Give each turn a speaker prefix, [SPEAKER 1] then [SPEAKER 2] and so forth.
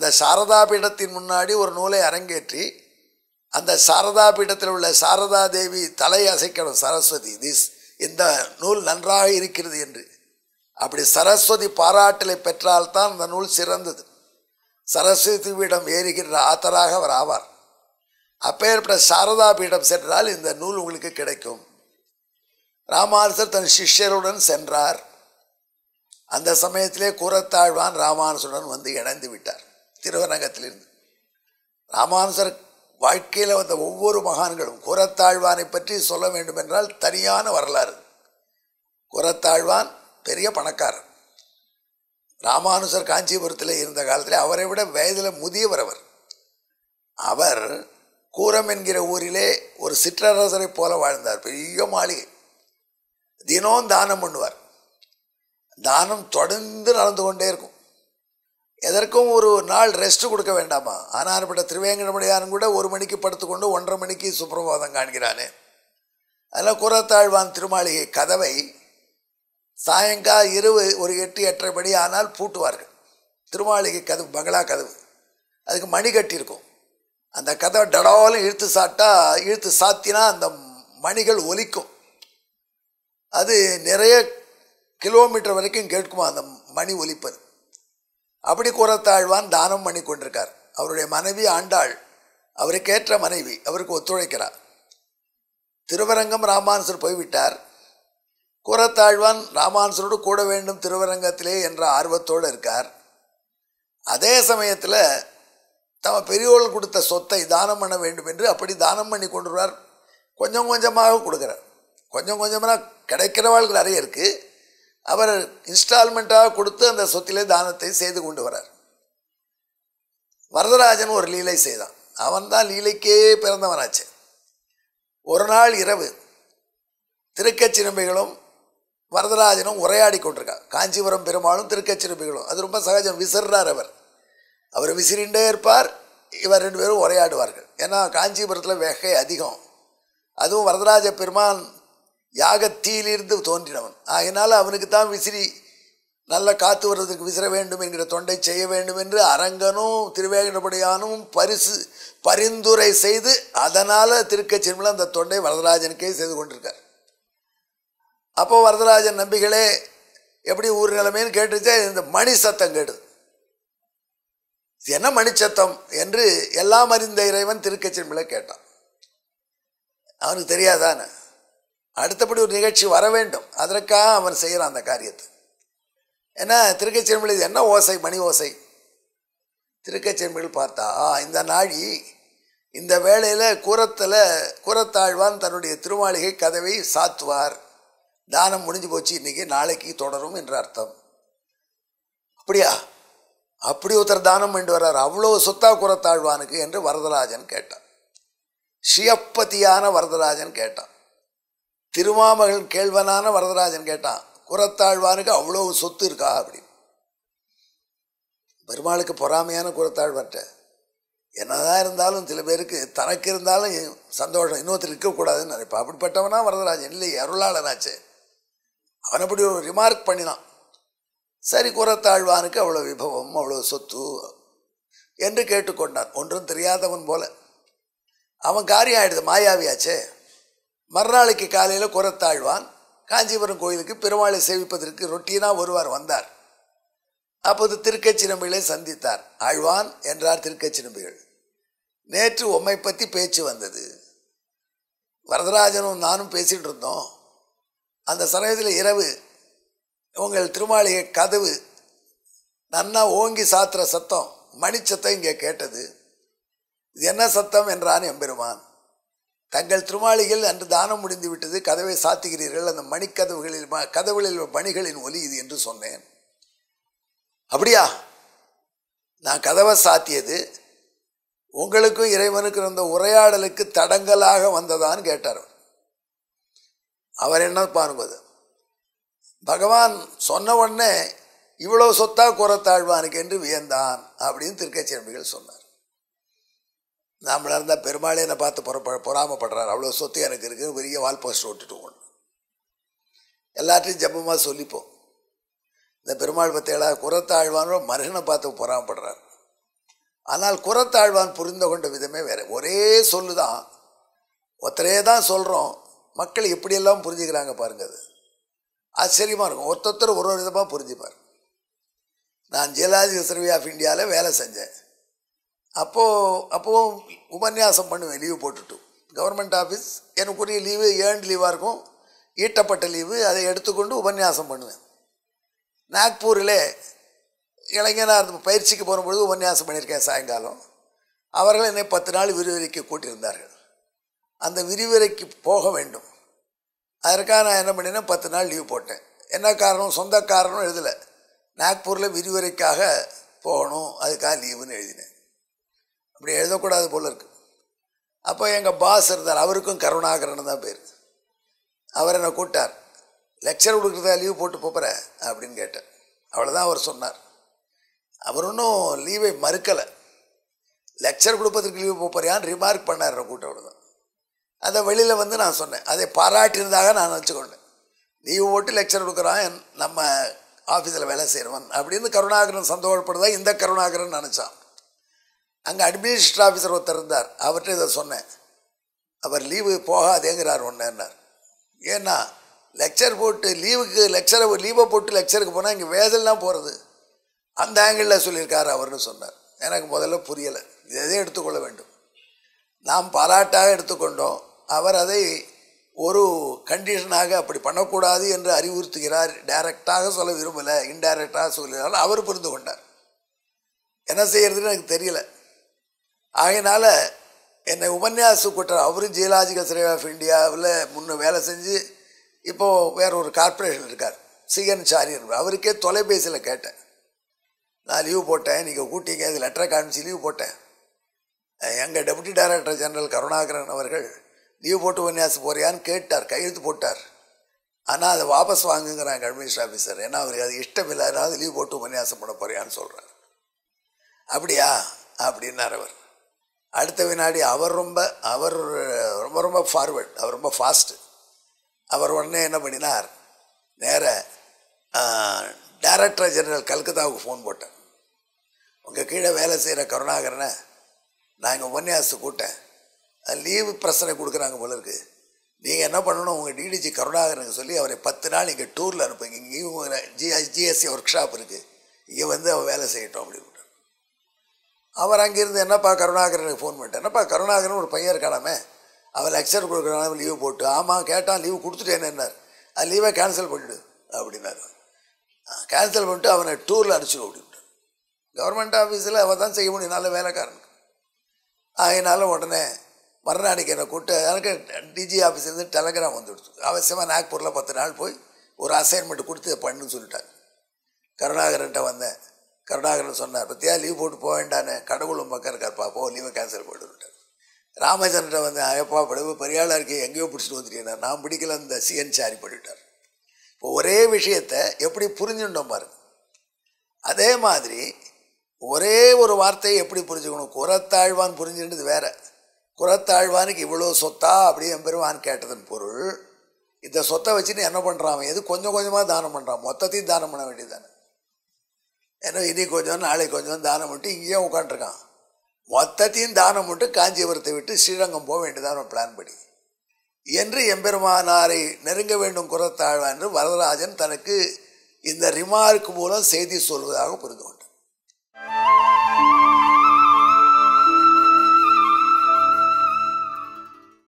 [SPEAKER 1] அந்த சாரதா பீடத்தின் முன்னாடி ஒரு நூலை அரங்கேற்றி அந்த சாரதா பீடத்தில் உள்ள சாரதா தேவி தலை அசைக்கணும் சரஸ்வதி திஸ் இந்த நூல் நன்றாக இருக்கிறது என்று அப்படி சரஸ்வதி பாராட்டலை பெற்றால்தான் அந்த நூல் சிறந்தது சரஸ்வதி பீடம் ஏறுகின்ற ஆத்தராக அவர் ஆவார் அப்பேற்பட்ட சாரதா பீடம் சென்றால் இந்த நூல் உங்களுக்கு கிடைக்கும் ராமானுசர் தன் சிஷ்யருடன் சென்றார் அந்த சமயத்திலே கூரத்தாழ்வான் ராமானுசருடன் வந்து இணைந்து விட்டார் திருவரங்கத்திலிருந்து ராமானுசர் வாழ்க்கையில் வந்த ஒவ்வொரு மகான்களும் கூரத்தாழ்வானை பற்றி சொல்ல வேண்டும் என்றால் தனியான வரலாறு கூரத்தாழ்வான் பெரிய பணக்காரர் ராமானுசர் காஞ்சிபுரத்தில் இருந்த காலத்தில் அவரை விட வயதில் முதியவர் அவர் அவர் கூரம் என்கிற ஊரிலே ஒரு சிற்றரசரை போல வாழ்ந்தார் பெரிய மாளிகை தினம் தானம் பண்ணுவார் தானம் தொடர்ந்து நடந்து கொண்டே இருக்கும் எதற்கும் ஒரு நாள் ரெஸ்ட் கொடுக்க வேண்டாமா ஆனார்பட்ட திருவேங்கடமுடையாரும் கூட ஒரு மணிக்கு படுத்துக்கொண்டு ஒன்றரை மணிக்கு சுப்பிரபாதம் காண்கிறானே அதில் குரத்தாழ்வான் திருமாளிகை கதவை சாயங்கால இரவு ஒரு எட்டு எட்டரை மணி ஆனால் பூட்டுவார்கள் திருமாளிகை கதவு பங்களா கதவு அதுக்கு மணி கட்டியிருக்கும் அந்த கதவை டடாலும் இழுத்து சாட்டா இழுத்து சாத்தினா அந்த மணிகள் ஒலிக்கும் அது நிறைய கிலோமீட்டர் வரைக்கும் கேட்குமா அந்த மணி ஒலிப்பது அப்படி கூறத்தாழ்வான் தானம் பண்ணி கொண்டிருக்கார் அவருடைய மனைவி ஆண்டாள் அவருக்கேற்ற மனைவி அவருக்கு ஒத்துழைக்கிறார் திருவரங்கம் ராமானுசர் போய்விட்டார் கூறத்தாழ்வான் ராமானுசரோடு கூட வேண்டும் திருவரங்கத்திலே என்ற ஆர்வத்தோடு இருக்கார் அதே சமயத்தில் தம பெரியோர்கள் கொடுத்த சொத்தை தானம் பண்ண வேண்டும் என்று அப்படி தானம் பண்ணி கொண்டுருவார் கொஞ்சம் கொஞ்சமாக கொடுக்குறார் கொஞ்சம் கொஞ்சமாக கிடைக்கிறவாளுக்கு நிறைய இருக்குது அவர் இன்ஸ்டால்மெண்ட்டாக கொடுத்து அந்த சொத்திலே தானத்தை செய்து கொண்டு வரார் வரதராஜன் ஒரு லீலை செய்தான் அவன் தான் லீலைக்கே பிறந்தவனாச்சு ஒரு நாள் இரவு திருக்கச்சிறும்பைகளும் வரதராஜனும் உரையாடி கொண்டிருக்கா காஞ்சிபுரம் பெருமாளும் திருக்கச்சிறும்பைகளும் அது ரொம்ப சகஜம் விசிறார் அவர் அவர் விசிறிண்டே இருப்பார் இவர் ரெண்டு பேரும் உரையாடுவார்கள் ஏன்னா காஞ்சிபுரத்தில் வெகை அதிகம் அதுவும் வரதராஜ பெருமான் யாகத்தீயிலிருந்து தோன்றினவன் ஆகினால அவனுக்கு தான் விசிறி நல்ல காத்து வருவதற்கு விசிற வேண்டும் என்கிற தொண்டை செய்ய வேண்டும் என்று அரங்கனும் திருவேங்கடபடியானும் பரிசு பரிந்துரை செய்து அதனால் திருக்கச்சிறுமில் அந்த தொண்டை வரதராஜனுக்கே செய்து கொண்டிருக்கார் அப்போ வரதராஜன் நம்பிகளே எப்படி ஊர் நிலைமைன்னு கேட்டுச்சா இந்த மணி சத்தம் கேடுது இது என்ன மணிச்சத்தம் என்று எல்லாம் அறிந்த இறைவன் திருக்கச்சிறுமில கேட்டான் அவனுக்கு தெரியாதானே அடுத்தபடி ஒரு நிகழ்ச்சி வர வேண்டும் அதற்காக அவன் செய்கிறான் அந்த காரியத்தை ஏன்னா திருக்கச்சிறுமில் இது என்ன ஓசை மணி ஓசை திருக்கச்சிறுமிகள் பார்த்தா ஆ இந்த நாழி இந்த வேளையில் கூரத்தில் கூரத்தாழ்வான் தன்னுடைய திருமாளிகை கதவை சாத்துவார் தானம் முடிஞ்சு போச்சு இன்னைக்கு நாளைக்கு தொடரும் என்ற அர்த்தம் அப்படியா அப்படி ஒருத்தர் தானம் பண்ணிட்டு வர்றார் அவ்வளோ சொத்தா குரத்தாழ்வானுக்கு என்று வரதராஜன் கேட்டான் ஷியப்பதியான வரதராஜன் கேட்டான் திருமாமகன் கேள்வனான வரதராஜன் கேட்டான் குரத்தாழ்வானுக்கு அவ்வளோ சொத்து இருக்கா அப்படின்னு பெருமாளுக்கு பொறாமையான குரத்தாழ்வார்ட்ட என்னதான் இருந்தாலும் சில பேருக்கு தனக்கு இருந்தாலும் சந்தோஷம் இன்னொருத்தர் இருக்கக்கூடாதுன்னு நினைப்பா அப்படிப்பட்டவனா வரதராஜன் இல்லை அருளாளனாச்சே அவன் அப்படி ஒரு ரிமார்க் பண்ணினான் சரி குரத்தாழ்வானுக்கு அவ்வளோ விபவம் அவ்வளோ சொத்து என்று கேட்டுக்கொண்டான் ஒன்றும் தெரியாதவன் போல அவன் காரியம் ஆயிடுது மாயாவியாச்சே மறுநாளைக்கு காலையில் குரத்தாழ்வான் காஞ்சிபுரம் கோயிலுக்கு பெருமாளை சேவிப்பதற்கு ரொட்டீனாக ஒருவார் வந்தார் அப்போது திருக்கச்சினம்பிகளை சந்தித்தார் ஆழ்வான் என்றார் திருக்கச்சினம்பிகள் நேற்று உம்மை பற்றி பேச்சு வந்தது வரதராஜனும் நானும் பேசிகிட்டு இருந்தோம் அந்த சமயத்தில் இரவு உங்கள் திருமாளிகை கதவு நன்னா ஓங்கி சாத்துற சத்தம் மணிச்சத்தம் இங்கே கேட்டது இது என்ன சத்தம் என்றான் எம்பெருமான் தங்கள் திருமாளிகள் அன்று தானம் முடிந்து விட்டது கதவை சாத்துகிறீர்கள் அந்த மணிக்கதவுகளில் ம- கதவுகளில் மணிகளின் ஒலி இது என்று சொன்னேன் அப்படியா நான் கதவை சாத்தியது உங்களுக்கும் இறைவனுக்கும் இருந்த உரையாடலுக்கு தடங்கலாக வந்ததான்னு கேட்டார் அவர். அவர் என்ன பாருங்க அது பகவான் சொன்ன உடனே இவ்வளோ சொத்தா கூறத்தாழ்வானுக்கு என்று வியந்தான் அப்படின்னு திருக்கச்சிரம்பிகள் சொன்னார் நாமளாக இருந்தால் பெருமாளே என்னை பார்த்து பொற பொறாமப்படுறார் அவ்வளோ சொத்து எனக்கு இருக்குது பெரிய வால் போஸ்டர் விட்டுட்டு ஒன்று எல்லாத்தையும் ஜப்பமாக சொல்லிப்போம் இந்த பெருமாள் பற்றியலா குரத்தாழ்வானோ மருகனை பார்த்து பொறாமப்படுறார் ஆனால் குரத்தாழ்வான் புரிந்து கொண்ட விதமே வேற ஒரே சொல்லு தான் ஒருத்தரே தான் சொல்கிறோம் மக்கள் எப்படியெல்லாம் புரிஞ்சுக்கிறாங்க பாருங்க அது ஆச்சரியமாக இருக்கும் ஒருத்தொருத்தர் ஒரு ஒரு விதமாக புரிஞ்சுப்பார் நான் ஜியலாஜி சர்வே ஆஃப் இந்தியாவில் வேலை செஞ்சேன் அப்போது அப்போவும் உபன்யாசம் பண்ணுவேன் லீவு போட்டுட்டு கவர்மெண்ட் ஆஃபீஸ் எனக்குரிய லீவு ஏர்ன்ட் லீவாக இருக்கும் ஈட்டப்பட்ட லீவு அதை எடுத்துக்கொண்டு உபன்யாசம் பண்ணுவேன் நாக்பூரில் இளைஞனாக இருந்து பயிற்சிக்கு போகும்பொழுது உபன்யாசம் பண்ணியிருக்கேன் சாயங்காலம் அவர்கள் என்னை பத்து நாள் விரிவுரைக்கு கூட்டியிருந்தார்கள் அந்த விரிவுரைக்கு போக வேண்டும் அதற்காக நான் என்ன பண்ணினேன் பத்து நாள் லீவ் போட்டேன் என்ன காரணம் சொந்த காரணம் எழுதலை நாக்பூரில் விரிவுரைக்காக போகணும் அதுக்காக லீவுன்னு எழுதினேன் அப்படி எழுதக்கூடாது போல இருக்கு அப்போ எங்கள் பாஸ் இருந்தார் அவருக்கும் கருணாகரன் தான் பேர் அவர் என்னை கூட்டார் லெக்சர் கொடுக்குறதா லீவ் போட்டு போகிற அப்படின்னு கேட்டேன் அவ்வளோதான் அவர் சொன்னார் அவர் ஒன்றும் லீவை மறுக்கலை லெக்சர் கொடுப்பதற்கு லீவு போகிறியான்னு ரிமார்க் பண்ணார் கூட்டம் அவ்வளோதான் அதை வெளியில் வந்து நான் சொன்னேன் அதை பாராட்டியிருந்தாக நான் வச்சுக்கொண்டேன் லீவு போட்டு லெக்சர் கொடுக்குறான் என் நம்ம ஆஃபீஸில் வேலை செய்கிறவன் அப்படின்னு கருணாகரன் சந்தோஷப்படுதா இந்த கருணாகரன் நினச்சான் அங்கே அட்மினிஸ்ட்ரேட் ஆஃபீஸர் ஒருத்தர் இருந்தார் அவர்கிட்ட இதை சொன்னேன் அவர் லீவு போகாதேங்கிறார் ஒன்றுன்னார் ஏன்னா லெக்சர் போட்டு லீவுக்கு லெக்சரை லீவை போட்டு லெக்சருக்கு போனால் இங்கே வேதல்லாம் போகிறது அந்த ஆங்கிளில் சொல்லியிருக்காரு அவர்னு சொன்னார் எனக்கு முதல்ல புரியலை இதை எடுத்துக்கொள்ள வேண்டும் நாம் பாராட்டாக எடுத்துக்கொண்டோம் அவர் அதை ஒரு கண்டிஷனாக அப்படி பண்ணக்கூடாது என்று அறிவுறுத்துகிறார் டைரக்டாக சொல்ல விரும்பலை இன்டைரக்டாக சொல்லுகிறார் அவர் புரிந்து கொண்டார் என்ன செய்யறதுன்னு எனக்கு தெரியல ஆகையினால என்னை உபன்யாச கூட்டம் அவரும் ஜியலாஜிக்கல் சர்வே ஆஃப் இந்தியாவில் முன்ன வேலை செஞ்சு இப்போது வேற ஒரு கார்ப்பரேஷன் இருக்கார் சிஎன் சாரியர் அவருக்கே தொலைபேசியில் கேட்டேன் நான் லீவு போட்டேன் நீங்கள் கூட்டிங்க அது லெட்டரை காமிச்சு லீவு போட்டேன் எங்கள் டெபுட்டி டைரக்டர் ஜெனரல் கருணாகரன் அவர்கள் லீவ் போட்டு உபன்யாசம் போறியான்னு கேட்டார் கையெழுத்து போட்டார் ஆனால் அதை வாபஸ் வாங்குங்கிறாங்க அட்மினிஸ்ட்ரேட் ஆஃபீஸர் ஏன்னா அவருக்கு அது இஷ்டம் இல்லை அதனால லீவ் போட்டு உபன்யாசம் பண்ண போறியான்னு சொல்கிறார் அப்படியா அப்படின்னார் அவர் அடுத்த வினாடி அவர் ரொம்ப அவர் ரொம்ப ரொம்ப ஃபார்வர்ட் அவர் ரொம்ப ஃபாஸ்ட்டு அவர் உடனே என்ன பண்ணினார் நேர டைரக்டர் ஜெனரல் கல்கத்தாவுக்கு ஃபோன் போட்டேன் உங்கள் கீழே வேலை செய்கிற கருணாகரனை நான் இங்கே உபன்யாசத்து கூட்டேன் லீவு பிரச்சனை கொடுக்குறாங்க போல இருக்கு நீங்கள் என்ன பண்ணணும் உங்கள் டிடிஜி கருணாகரனுக்கு சொல்லி அவரை பத்து நாள் இங்கே டூரில் அனுப்புங்க இங்கேயும் ஜி ஜிஎஸ்சி ஒர்க் ஷாப் இருக்குது இங்கே வந்து அவன் வேலை செய்யட்டும் அப்படின்னு அவர் அங்கேருந்து என்னப்பா கருணாகரனுக்கு ஃபோன் பண்ணிட்டேன் என்னப்பா கருணாகரன் ஒரு பையன் இருக்கானாமே அவன் லெக்சர் கொடுக்குறான் லீவு போட்டு ஆமாம் கேட்டான் லீவு கொடுத்துட்டேன்னார் அது லீவை கேன்சல் பண்ணிவிடு அப்படின்னாரு கேன்சல் பண்ணிட்டு அவனை டூரில் அனுப்பிச்சு அப்படின்ட்டு கவர்மெண்ட் ஆஃபீஸில் அவள் தான் செய்ய முடியும் நல்ல வேலைக்காரனுக்கு அதனால் உடனே மறுநாளைக்கு என்னை கூப்பிட்டு எனக்கு டிஜி ஆஃபீஸ்லேருந்து டெலகிராம் வந்துடுச்சு அவசியமாக நாக்பூரில் பத்து நாள் போய் ஒரு அசைன்மெண்ட் கொடுத்து இதை பண்ணுன்னு சொல்லிட்டாங்க கருணாகரன்ட்ட வந்தேன் கருணாகரன் சொன்னார் பத்தியா லீவ் போட்டு போக வேண்டானே கடவுளும் பக்கம் இருக்கார்ப்பா போ லீவை கேன்சல் பண்ணிவிட்டார் ராமச்சந்திரன்ட்ட வந்து ஐயப்பா படவு பெரியாளாக இருக்கே எங்கேயோ பிடிச்சிட்டு வந்துட்டீங்கன்னா நான் பிடிக்கல அந்த சிஎன் சாரி பண்ணிவிட்டார் இப்போ ஒரே விஷயத்தை எப்படி புரிஞ்சுட்டோம் பாருங்க அதே மாதிரி ஒரே ஒரு வார்த்தையை எப்படி புரிஞ்சுக்கணும் குரத்தாழ்வான் புரிஞ்சுன்றது வேற குரத்தாழ்வானுக்கு இவ்வளோ சொத்தா அப்படி எம்பெருவான் கேட்டதன் பொருள் இந்த சொத்தை வச்சுட்டு என்ன பண்ணுறான் அவன் எது கொஞ்சம் கொஞ்சமாக தானம் பண்ணுறான் மொத்தத்தையும் தானம் பண்ண வேண்டியதானே ஏன்னா இன்னைக்கு கொஞ்சம் நாளைக்கு கொஞ்சம் தானம் பண்ணிட்டு இங்கேயே உட்காந்துருக்கான் மொத்தத்தையும் தானம் பண்ணிட்டு காஞ்சிபுரத்தை விட்டு ஸ்ரீரங்கம் போக வேண்டியதான பிளான் படி என்று எம்பெருமானாரை நெருங்க வேண்டும் குரத்தாழ்வான் என்று வரதராஜன் தனக்கு இந்த ரிமார்க் மூலம் செய்தி சொல்வதாக புரிந்து கொண்டார்